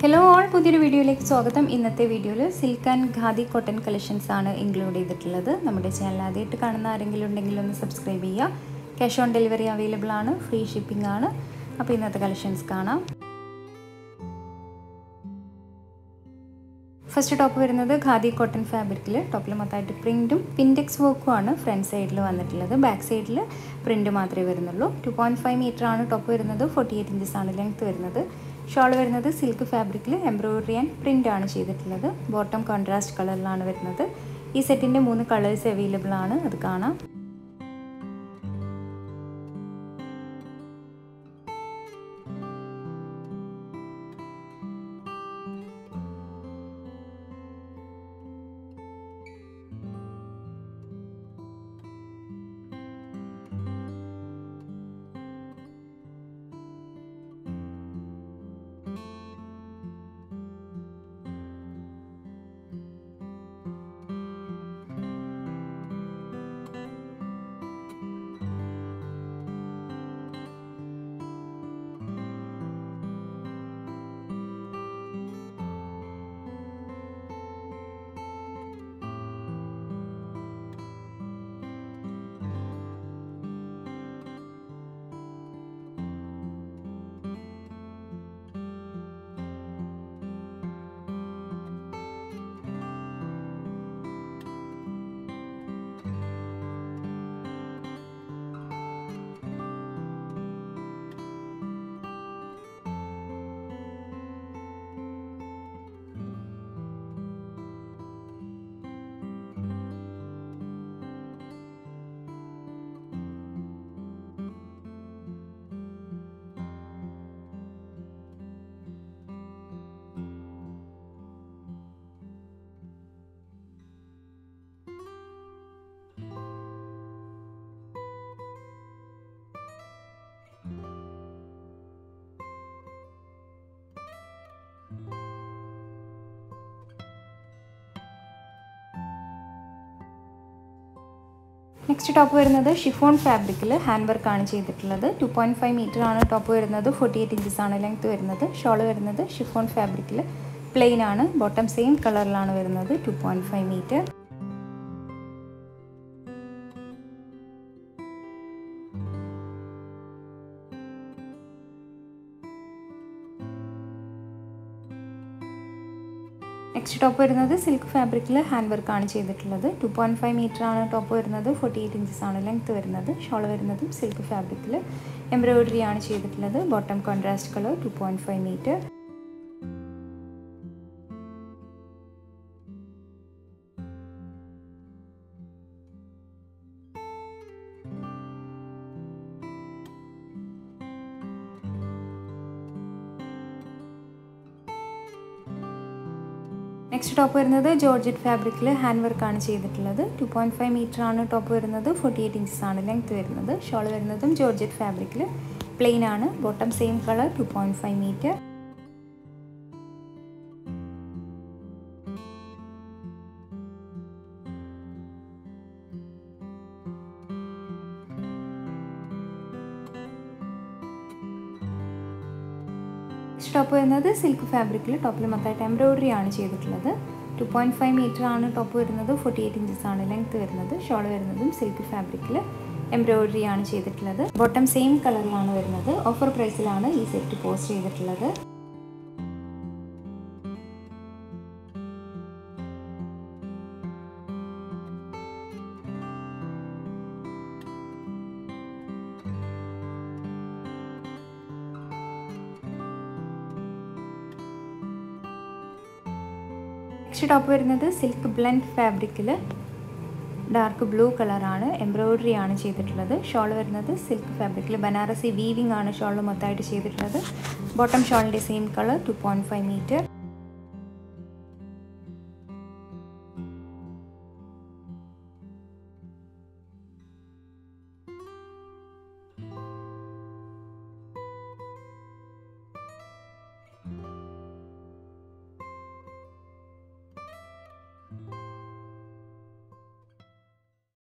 hello all പുതിയൊരു വീഡിയോയിലേക്ക് സ്വാഗതം ഇന്നത്തെ വീഡിയോയിൽ silk and khadi cotton collections ആണ് ഇൻക്ലൂഡ് ചെയ്തിട്ടുള്ളത് നമ്മുടെ ചാനൽ ആദ്യമായിട്ട് കാണുന്ന ആരെങ്കിലും ഉണ്ടെങ്കിൽ ഒന്ന് സബ്സ്ക്രൈബ് ചെയ്യുക ക്യാഷ് ഓൺ ഡെലിവറി അവൈലബിൾ ആണ് ഫ്രീ ഷിപ്പിംഗ് ആണ് അപ്പോൾ ഇന്നത്തെ കളക്ഷൻസ് കാണാം ഫസ്റ്റ് ടോപ്പ് വരുന്നത് ഖാദി കോട്ടൺ ഫാബ്രിക്കിൽ ടോപ്പിൽ മൊത്തമായിട്ട് പ്രിൻറ്റും പിൻഡെക്സ് വർക്കും ആണ് ഫ്രണ്ട് സൈഡിൽ വന്നിട്ടുള്ളത് ബാക്ക് സൈഡിൽ പ്രിൻറ്റ് മാത്രമേ വരുന്നുള്ളൂ ടു പോയിൻറ്റ് ഫൈവ് മീറ്റർ ആണ് ടോപ്പ് വരുന്നത് ഫോർട്ടി എയ്റ്റ് ഇഞ്ചസ് ആണ് ലെങ്ത് വരുന്നത് ഷോൾ വരുന്നത് സിൽക്ക് ഫാബ്രിക്കിൽ എംബ്രോയിഡറി ആൻഡ് പ്രിൻ്റ് ആണ് ചെയ്തിട്ടുള്ളത് ബോട്ടം കോൺട്രാസ്റ്റ് കളറിലാണ് വരുന്നത് ഈ സെറ്റിൻ്റെ മൂന്ന് കളേഴ്സ് അവൈലബിൾ ആണ് അത് കാണാം നെക്സ്റ്റ് ടോപ്പ് വരുന്നത് ഷിഫോൺ ഫാബ്രിക്കിൽ ഹാൻഡ് വർക്ക് ആണ് ചെയ്തിട്ടുള്ളത് ടു പോയിൻറ്റ് ഫൈവ് മീറ്റർ ആണ് ടോപ്പ് വരുന്നത് ഫോർട്ടി എയ്റ്റ് ഇഞ്ചസ് ആണ് ലെങ്ത് വരുന്നത് ഷോൾ വരുന്നത് ഷിഫോൺ ഫാബ്രിക്കിൽ പ്ലെയിൻ ആണ് ബോട്ടം സെയിം കളറിലാണ് വരുന്നത് two point five metre next top വരുന്നത് സിൽക്ക് ഫാബ്രിക്കിൽ ഹാൻഡ് വർക്ക് ആണ് ചെയ്തിട്ടുള്ളത് ടു പോയിൻറ്റ് ഫൈവ് മീറ്റർ ആണ് ടോപ്പ് വരുന്നത് ഫോർട്ടി എയ്റ്റ് ഇഞ്ചസ് ആണ് ലെങ്ത് വരുന്നത് ഷോൾ വരുന്നതും സിൽക്ക് ഫാബ്രിക്കിൽ എംബ്രോയിഡറി ആണ് ചെയ്തിട്ടുള്ളത് bottom contrast colour two point five metre next top വരുന്നത് ജോർജറ്റ് ഫാബ്രിക്കിൽ ഹാൻഡ് വർക്ക് ആണ് ചെയ്തിട്ടുള്ളത് ടു പോയിൻറ്റ് ഫൈവ് മീറ്റർ ആണ് ടോപ്പ് വരുന്നത് ഫോർട്ടി എയ്റ്റ് ഇഞ്ചസ് ആണ് ലെങ്ത് വരുന്നത് ഷോൾ വരുന്നതും ജോർജറ്റ് ഫാബ്രിക്കിൽ പ്ലെയിൻ ആണ് bottom same colour two point five metre top വരുന്നത് സിൽക്ക് ഫാബ്രിക്കിൽ ടോപ്പിൽ മൊത്തമായിട്ട് എംബ്രോയിഡറി ആണ് ചെയ്തിട്ടുള്ളത് ടു പോയിൻറ്റ് ഫൈവ് മീറ്റർ ആണ് ടോപ്പ് വരുന്നത് ഫോർട്ടി എയ്റ്റ് ഇഞ്ചസ് ആണ് ലെങ്ത് വരുന്നത് ഷോൾ വരുന്നതും സിൽക്ക് ഫാബ്രിക്കിൽ എംബ്രോയിഡറി ആണ് ചെയ്തിട്ടുള്ളത് ബോട്ടം സെയിം കളറിലാണ് വരുന്നത് ഓഫർ പ്രൈസിലാണ് ഈ സെറ്റ് പോസ്റ്റ് ചെയ്തിട്ടുള്ളത് നെക്സ്റ്റ് ടോപ്പ് വരുന്നത് സിൽക്ക് ബ്ലെൻഡ് ഫാബ്രിക്കിൽ ഡാർക്ക് ബ്ലൂ കളറാണ് എംബ്രോയിഡറി ആണ് ചെയ്തിട്ടുള്ളത് ഷോൾ വരുന്നത് സിൽക്ക് ഫാബ്രിക്കിൽ ബനാറസി വീവിംഗ് ആണ് ഷോളിൽ മൊത്തമായിട്ട് ചെയ്തിട്ടുള്ളത് ബോട്ടം ഷോളിൻ്റെ same colour two point five metre